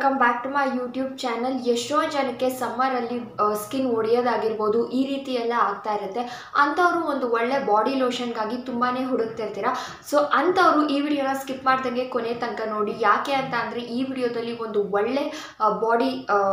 welcome back to my YouTube channel ಎಷ್ಟೋ ಜನಕ್ಕೆ ಸಮ್ಮರಲ್ಲಿ skin ಒಡೆಯೋದಾಗಿರ್ಬೋದು ಈ ರೀತಿ ಎಲ್ಲ ಆಗ್ತಾ ಇರುತ್ತೆ ಅಂಥವ್ರು ಒಂದು ಒಳ್ಳೆ ಬಾಡಿ ಲೋಷನ್ಗಾಗಿ ತುಂಬಾ ಹುಡುಕ್ತಿರ್ತೀರ ಸೊ ಅಂಥವ್ರು ಈ ವಿಡಿಯೋನ ಸ್ಕಿಪ್ ಮಾಡ್ದಂಗೆ ಕೊನೆ ತನಕ ನೋಡಿ ಯಾಕೆ ಅಂತ ಅಂದರೆ ಈ ವಿಡಿಯೋದಲ್ಲಿ ಒಂದು ಒಳ್ಳೆ ಬಾಡಿ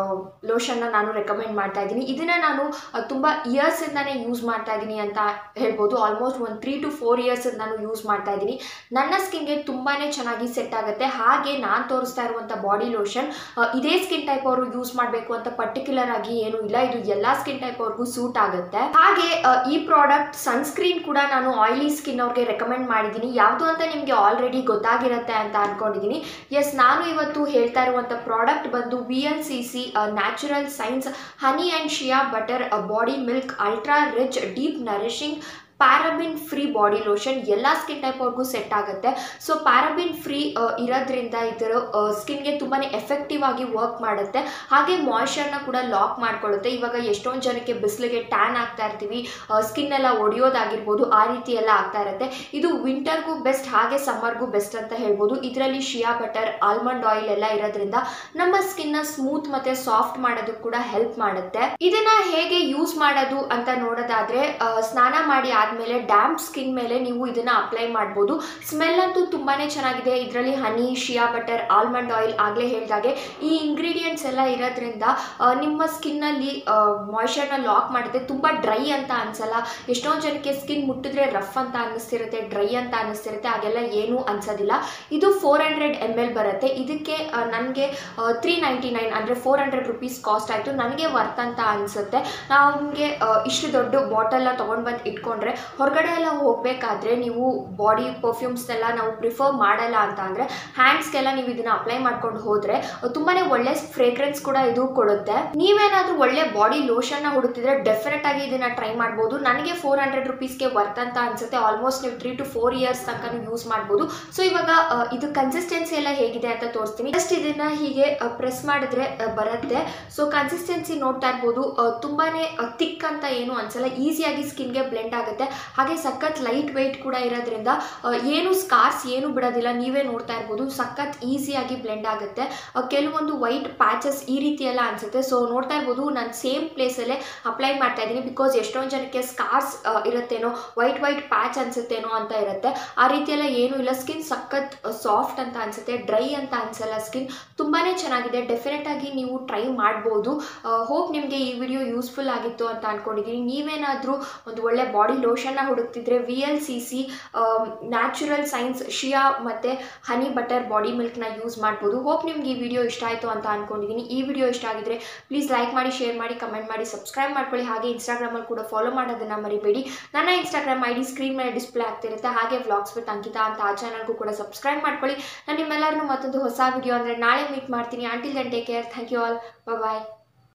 ಲೋಷನ್ನ ನಾನು ರೆಕಮೆಂಡ್ ಮಾಡ್ತಾ ಇದ್ದೀನಿ ಇದನ್ನು ನಾನು ಆ, ತುಂಬ ಇಯರ್ಸಿಂದಾನೇ ಯೂಸ್ ಮಾಡ್ತಾ ಇದ್ದೀನಿ ಅಂತ ಹೇಳ್ಬೋದು ಆಲ್ಮೋಸ್ಟ್ ಒಂದು ತ್ರೀ ಟು ಫೋರ್ ಇಯರ್ಸ್ ನಾನು ಯೂಸ್ ಮಾಡ್ತಾ ಇದ್ದೀನಿ ನನ್ನ ಸ್ಕಿನ್ಗೆ ತುಂಬಾ ಚೆನ್ನಾಗಿ ಸೆಟ್ ಆಗುತ್ತೆ ಹಾಗೆ ನಾನು ತೋರಿಸ್ತಾ ಇರುವಂಥ ಬಾಡಿ ಲೋಷನ್ ಇದೇ ಸ್ಕಿನ್ ಟೈಪ್ ಅವರು ಯೂಸ್ ಮಾಡಬೇಕು ಅಂತ ಪರ್ಟಿಕ್ಯುಲರ್ ಆಗಿ ಏನು ಇಲ್ಲ ಇದು ಎಲ್ಲ ಸ್ಕಿನ್ ಟೈಪ್ ಅವ್ರಿಗೂ ಸೂಟ್ ಆಗುತ್ತೆ ಹಾಗೆ ಆ, ಈ ಪ್ರಾಡಕ್ಟ್ ಸನ್ಸ್ಕ್ರೀನ್ ಕೂಡ ನಾನು ಆಯಿಲಿ ಸ್ಕಿನ್ ಅವ್ರಿಗೆ ರೆಕಮೆಂಡ್ ಮಾಡಿದ್ದೀನಿ ಯಾವುದು ಅಂತ ನಿಮಗೆ ಆಲ್ರೆಡಿ ಗೊತ್ತಾಗಿರುತ್ತೆ ಅಂತ ಅನ್ಕೊಂಡಿದ್ದೀನಿ ಎಸ್ ನಾನು ಇವತ್ತು ಹೇಳ್ತಾ ಇರುವಂಥ ಪ್ರಾಡಕ್ಟ್ ಬಂದು V L C C natural science honey and shea butter body milk ultra rich deep nourishing paraben free body lotion ಎಲ್ಲ ಸ್ಕಿನ್ ಟೈಪ್ ಅವ್ರಿಗೂ ಸೆಟ್ ಆಗುತ್ತೆ ಸೊ ಪ್ಯಾರಾಬಿನ್ ಫ್ರೀ ಇರೋದ್ರಿಂದ ಇದರ ಸ್ಕಿನ್ಗೆ ತುಂಬಾ ಎಫೆಕ್ಟಿವ್ ಆಗಿ ವರ್ಕ್ ಮಾಡುತ್ತೆ ಹಾಗೆ ಮಾಯ್ಶ್ಚರ್ನ ಕೂಡ ಲಾಕ್ ಮಾಡ್ಕೊಳ್ಳುತ್ತೆ ಇವಾಗ ಎಷ್ಟೊಂದು ಜನಕ್ಕೆ ಬಿಸಿಲಿಗೆ ಟ್ಯಾನ್ ಆಗ್ತಾ ಇರ್ತೀವಿ ಸ್ಕಿನ್ ಎಲ್ಲ ಒಡೆಯೋದಾಗಿರ್ಬೋದು ಆ ರೀತಿ ಎಲ್ಲ ಆಗ್ತಾ ಇರುತ್ತೆ ಇದು ವಿಂಟರ್ಗೂ ಬೆಸ್ಟ್ ಹಾಗೆ ಸಮ್ಮರ್ಗೂ ಬೆಸ್ಟ್ ಅಂತ ಹೇಳ್ಬೋದು ಇದರಲ್ಲಿ ಶಿಯಾ ಬಟರ್ ಆಲ್ಮಂಡ್ ಆಯಿಲ್ ಎಲ್ಲ ಇರೋದ್ರಿಂದ ನಮ್ಮ ಸ್ಕಿನ್ನ ಸ್ಮೂತ್ ಮತ್ತೆ ಸಾಫ್ಟ್ ಮಾಡೋದಕ್ಕೆ ಕೂಡ ಹೆಲ್ಪ್ ಮಾಡುತ್ತೆ ಇದನ್ನ ಹೇಗೆ ಯೂಸ್ ಮಾಡೋದು ಅಂತ ನೋಡೋದಾದ್ರೆ ಆ, ಸ್ನಾನ ಮಾಡಿ ಆದ್ಮೇಲೆ ಡ್ಯಾಂಪ್ ಸ್ಕಿನ್ ಮೇಲೆ ನೀವು ಇದನ್ನ ಅಪ್ಲೈ ಮಾಡ್ಬೋದು ಸ್ಮೆಲ್ ಅಂತೂ ತುಂಬಾನೇ ಚೆನ್ನಾಗಿದೆ ಇದರಲ್ಲಿ honey shea butter almond oil ಆಗಲೇ ಹೇಳಿದಾಗೆ ಈ ಇಂಗ್ರೀಡಿಯೆಂಟ್ಸ್ ಎಲ್ಲ ಇರೋದ್ರಿಂದ ಆ, ನಿಮ್ಮ ಸ್ಕಿನ್ನಲ್ಲಿ ಮಾಯ್ಶ್ಚರ್ನ ಲಾಕ್ ಮಾಡುತ್ತೆ ತುಂಬ ಡ್ರೈ ಅಂತ ಅನ್ಸಲ್ಲ ಎಷ್ಟೊಂದು ಜನಕ್ಕೆ ಸ್ಕಿನ್ ಮುಟ್ಟಿದ್ರೆ ರಫ್ ಅಂತ ಅನ್ನಿಸ್ತಿರುತ್ತೆ ಡ್ರೈ ಅಂತ ಅನ್ನಿಸ್ತಿರುತ್ತೆ ಹಾಗೆಲ್ಲ ಏನೂ ಅನ್ಸೋದಿಲ್ಲ ಇದು ಫೋರ್ ಹಂಡ್ರೆಡ್ ಎಮ್ ಎಲ್ ಬರುತ್ತೆ ಇದಕ್ಕೆ ನನಗೆ ತ್ರೀ ನೈಂಟಿ ನೈನ್ ಅಂದರೆ ಫೋರ್ ಹಂಡ್ರೆಡ್ ರುಪೀಸ್ ಕಾಸ್ಟ್ ಆಯಿತು ನನಗೆ ವರ್ತ್ ಅಂತ ಅನಿಸುತ್ತೆ ನಮಗೆ ಇಷ್ಟು ದೊಡ್ಡ ಬಾಟಲ್ನ ತೊಗೊಂಡು ಬಂದು ಇಟ್ಕೊಂಡ್ರೆ ಹೊರಗಡೆ ಎಲ್ಲ ಹೋಗಬೇಕಾದ್ರೆ ನೀವು ಬಾಡಿ ಪರ್ಫ್ಯೂಮ್ಸ್ನೆಲ್ಲ ನಾವು ಪ್ರಿಫರ್ ಮಾಡಲ್ಲ ಅಂತ ಅಂದರೆ ಹ್ಯಾಂಡ್ಸ್ಗೆಲ್ಲ ನೀವು ಇದನ್ನ ಅಪ್ಲೈ ಮಾಡ್ಕೊಂಡು ಹೋದರೆ ತುಂಬಾ ಒಳ್ಳೆ ಫ್ರೇಗ್ರೆನ್ಸ್ ಕೂಡ ಇದು ಕೊಡುತ್ತೆ ನೀವೇನಾದರೂ ಒಳ್ಳೆ ಬಾಡಿ ಲೋಷನ್ನ ಹುಡುಕ್ತಿದ್ರೆ ಡೆಫಿನೆಟ್ ಆಗಿ ಇದನ್ನ ಟ್ರೈ ಮಾಡ್ಬೋದು ನನಗೆ ಫೋರ್ ಹಂಡ್ರೆಡ್ ರುಪೀಸ್ಗೆ ವರ್ತ್ ಅಂತ ಅನ್ಸುತ್ತೆ ಆಲ್ಮೋಸ್ಟ್ ನೀವು ತ್ರೀ ಟು ಫೋರ್ ಇಯರ್ಸ್ ತನಕ ಯೂಸ್ ಮಾಡ್ಬೋದು ಸೊ ಇವಾಗ ಆ, ಇದು ಕನ್ಸಿಸ್ಟೆನ್ಸಿ ಎಲ್ಲ ಹೇಗಿದೆ ಅಂತ ತೋರಿಸ್ತೀನಿ ಜಸ್ಟ್ ಇದನ್ನ ಹೀಗೆ ಪ್ರೆಸ್ ಮಾಡಿದ್ರೆ ಆ, ಬರುತ್ತೆ ಸೊ ಕನ್ಸಿಸ್ಟೆನ್ಸಿ ನೋಡ್ತಾ ಇರ್ಬೋದು ಆ, ತುಂಬಾನೇ ತಿಕ್ ಅಂತ ಏನು ಅನ್ಸಲ್ಲ ಈಸಿಯಾಗಿ ಸ್ಕಿನ್ಗೆ ಬ್ಲೆಂಡ್ ಆಗುತ್ತೆ ಹಾಗೆ ಸಖತ್ ಲೈಟ್ ವೆಯ್ಟ್ ಕೂಡ ಇರೋದ್ರಿಂದ ಆ, ಏನು ಸ್ಕಾರ್ಸ್ ಏನು ಬಿಡೋದಿಲ್ಲ ನೀವೇ ನೋಡ್ತಾ ಇರ್ಬೋದು ಸಖತ್ ಈಸಿಯಾಗಿ ಬ್ಲೆಂಡ್ ಆಗುತ್ತೆ ಆ, ಕೆಲವೊಂದು ವೈಟ್ ಪ್ಯಾಚಸ್ ಈ ರೀತಿ ಎಲ್ಲ ಅನ್ಸುತ್ತೆ ಸೊ ನೋಡ್ತಾ ಇರ್ಬೋದು ನಾನು ಸೇಮ್ ಪ್ಲೇಸಲ್ಲೇ ಅಪ್ಲೈ ಮಾಡ್ತಾ ಇದ್ದೀನಿ ಬಿಕಾಸ್ ಎಷ್ಟೊಂದು ಜನಕ್ಕೆ ಸ್ಕಾರ್ಸ್ ಇರುತ್ತೇನೋ ವೈಟ್ ವೈಟ್ ಪ್ಯಾಚ್ ಅನ್ಸುತ್ತೇನೋ ಅಂತ ಇರುತ್ತೆ ಆ ರೀತಿ ಎಲ್ಲ ಏನೂ ಇಲ್ಲ ಸ್ಕಿನ್ ಸಖತ್ ಸಾಫ್ಟ್ ಅಂತ ಅನ್ಸುತ್ತೆ ಡ್ರೈ ಅಂತ ಅನ್ಸಲ್ಲ ಸ್ಕಿನ್ ತುಂಬಾ ಚೆನ್ನಾಗಿದೆ ಡೆಫಿನೆಟ್ ಆಗಿ ನೀವು ಟ್ರೈ ಮಾಡ್ಬೋದು ಹೋಪ್ ನಿಮಗೆ ಈ ವಿಡಿಯೋ ಯೂಸ್ಫುಲ್ ಆಗಿತ್ತು ಅಂತ ಅನ್ಕೊಂಡಿದ್ದೀನಿ ನೀವೇನಾದರೂ ಒಂದು ಒಳ್ಳೆ ಬಾಡಿ ಲೋಷನ್ನ ಹುಡುಕ್ತಿದ್ರೆ V L C C natural science shea ಮತ್ತು ಹನಿ ಬಟರ್ ಬಾಡಿ ಮಿಲ್ಕ್ನ ಯೂಸ್ ಮಾಡ್ಬೋದು ಹೋಪ್ ನಿಮ್ಗೆ ಈ ವಿಡಿಯೋ ಇಷ್ಟ ಆಯಿತು ಅಂತ ಅನ್ಕೊಂಡಿದ್ದೀನಿ ಈ ವಿಡಿಯೋ ಇಷ್ಟ ಆಗಿದ್ರೆ ಪ್ಲೀಸ್ ಲೈಕ್ ಮಾಡಿ ಶೇರ್ ಮಾಡಿ ಕಮೆಂಟ್ ಮಾಡಿ ಸಬ್ಸ್ಕ್ರೈಬ್ ಮಾಡ್ಕೊಳ್ಳಿ ಹಾಗೆ ಇನ್ಸ್ಟಾಗ್ರಾಮಲ್ಲಿ ಕೂಡ ಫಾಲೋ ಮಾಡೋದನ್ನು ಮರಿಬೇಡಿ ನನ್ನ ಇನ್ಸ್ಟಾಗ್ರಾಮ್ ಐ ಡಿ ಸ್ಕ್ರೀನ್ ಮೇಲೆ ಡಿಸ್ಪ್ಲೇ ಆಗ್ತಿರುತ್ತೆ ಹಾಗೆ ವ್ಲಾಗ್ಸ್ ವಿತ್ ಅಂಕಿತಾ ಅಂತ ಆ ಚಾನಲ್ಗೂ ಕೂಡ ಸಬ್ಸ್ಕ್ರೈಬ್ ಮಾಡ್ಕೊಳ್ಳಿ ನಾನು ನಿಮ್ಮೆಲ್ಲರನ್ನೂ ಮತ್ತೊಂದು ಹೊಸ ವಿಡಿಯೋ ಅಂದರೆ ನಾಳೆ ಮೀಟ್ ಮಾಡ್ತೀನಿ until then take care thank you all bye